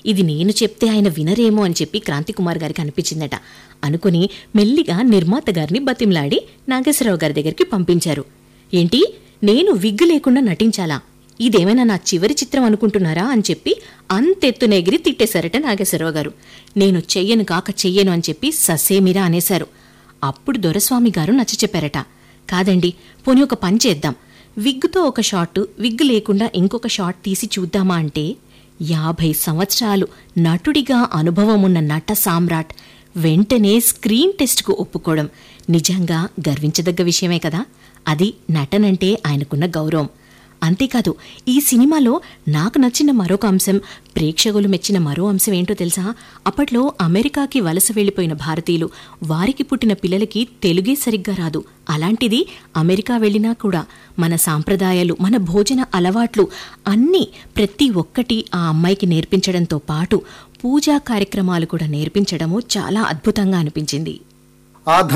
ఇది నేను చెప్తే ఆయన వినరేమో అని చెప్పి క్రాంతికుమార్ గారికి అనిపించిందట అనుకుని మెల్లిగా నిర్మాత గారిని బతిమలాడి నాగేశ్వరరావు గారి దగ్గరికి పంపించారు ఏంటి నేను విగ్గు లేకుండా నటించాలా ఇదేమైనా నా చివరి చిత్రం అనుకుంటున్నారా అని చెప్పి అంతెత్తున ఎగిరి తిట్టేశారట నాగేశ్వరరావు గారు నేను చెయ్యను కాక చెయ్యను అని చెప్పి ససేమిరా అనేశారు అప్పుడు దొరస్వామి గారు నచ్చ చెప్పారట కాదండి పోనీ ఒక పని చేద్దాం విగ్గుతో ఒక షాట్ విగ్గు లేకుండా ఇంకొక షాట్ తీసి చూద్దామా అంటే యాభై సంవత్సరాలు నటుడిగా అనుభవమున్న నట సామ్రాట్ వెంటనే స్క్రీన్ టెస్ట్కు ఒప్పుకోవడం నిజంగా గర్వించదగ్గ విషయమే కదా అది నటనంటే ఆయనకున్న గౌరవం అంతేకాదు ఈ సినిమాలో నాకు నచ్చిన మరొక అంశం ప్రేక్షకులు మెచ్చిన మరో అంశం ఏంటో తెలుసా అప్పట్లో అమెరికాకి వలస వెళ్లిపోయిన భారతీయులు వారికి పుట్టిన పిల్లలకి తెలుగే సరిగ్గా రాదు అలాంటిది అమెరికా వెళ్ళినా కూడా మన సాంప్రదాయాలు మన భోజన అలవాట్లు అన్నీ ప్రతి ఒక్కటి ఆ అమ్మాయికి నేర్పించడంతో పాటు పూజా కార్యక్రమాలు కూడా నేర్పించడము చాలా అద్భుతంగా అనిపించింది ఆ